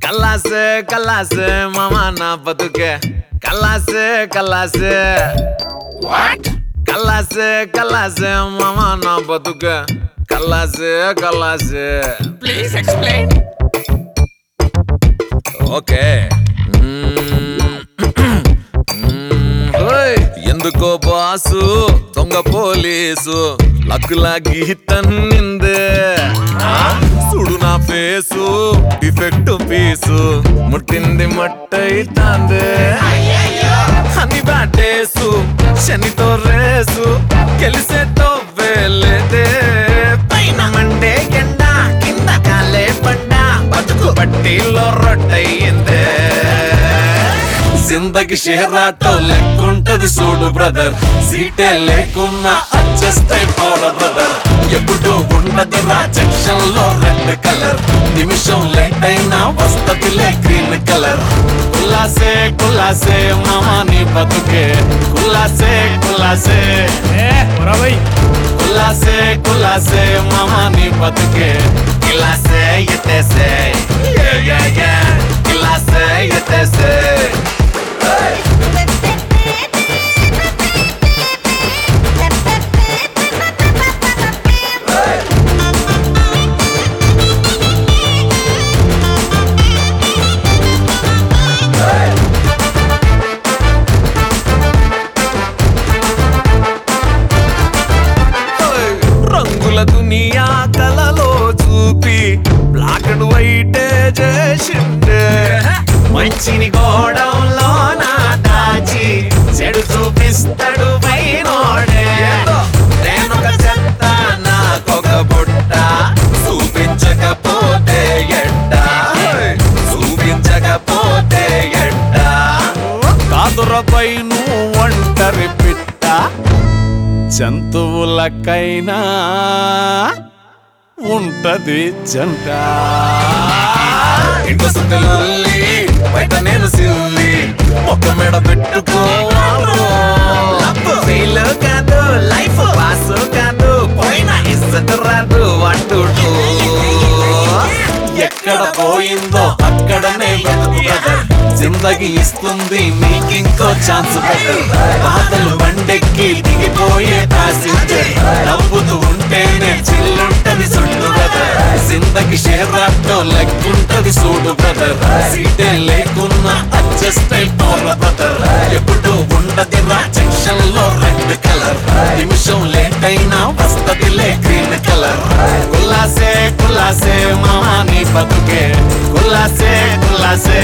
కల్లాసే కల్లాసే మామ నా బతుకే కల్లాసే కల్లాసే కల్లాసే కల్లాసే మామ నా బతుకే కల్లాసే కల్లాసే please explain okay hmm. Hmm. ఓయ్. ఎందుకో బాసు దొంగ పోలీసు లక్కులా గీతన్నిందే చూడు నా ఫేసు డిఫెక్ట్ పీసు ముట్టింది మట్టయితాందే అని బ్యాటేసు శనితో రేసు గెలిసేతో వేలేదే పైన మండే ఎండ కింద కాలే పండ బతుకు బట్టీలో రొట్టయిందే జిందగి షేరాటో లెక్కుంటది చూడు బ్రదర్ సీటే లేకున్నా అడ్జస్ట్ అయిపోడ బ్రదర్ ఎప్పుడు ఉండదు రా జంక్షన్ లో రెడ్ కలర్ నిమిషం లేట్ అయినా వస్తదిలే గ్రీన్ కలర్ కులాసే కులాసే మామా నీ బతుకే కులాసే కులాసే కులాసే కులాసే మామా నీ బతుకే కిలాసే ఎత్తేసే Yeah, yeah, yeah. కిలాసే ఎత్తేసే రంగుల దునియా కలలో చూపి బ్లాక్ అండ్ వైట్ చేసిండే మంచిని గోడంలో నా దాచి చెడు చూపిస్తాడు పైనోడే నేనొక చెత్త నాకొక బుట్ట చూపించకపోతే ఎట్ట చూపించకపోతే ఎట్ట కాదురపై నువ్వు ఒంటరి పిట్ట జంతువులకైనా ఉంటది జంట ఇంట్లో సుద్దలుల్లి బయట నేను సిల్లి ఒక మెడ పెట్టుకోవాలి ఫెయిల్ కాదు లైఫ్ పాస్ కాదు పోయిన ఇස්සట రాదు అంటూ ఎక్కడ పోయిందో అక్కడనే వెతుకు బ్రదర్ జిందగి ఇస్తుంది నీకింకో ఛాన్స్ బెటర్ బాధలు బండెక్కి దిగిపోయే ప్యాసింజర్ నవ్వుతూ ఉంటేనే చిల్లుంటది సుళ్ళు బ్రదర్ జిందగి షేరాటో లెక్కుంటది చూడు బ్రదర్ సీటే లేకున్నా అడ్జస్ట్ అయిపోర బ్రదర్ ఎప్పుడు ఉండది రా జంక్షన్ లో రెడ్ కలర్ నిమిషం లేట్ అయినా వస్తదిలే గ్రీన్ కలర్ కులాసే కులాసే మామా నీ బతుకే కులాసే కులాసే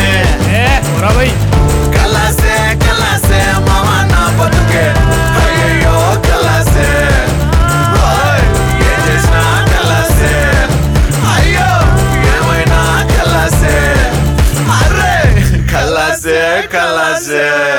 కలాసే కలాసే మామా నా బతుకే అయ్యో కలాసే ఓయ్, ఏం చేసినా కలాసే అయ్యో ఏమైనా కలాసే అరే కలాసే కలాసే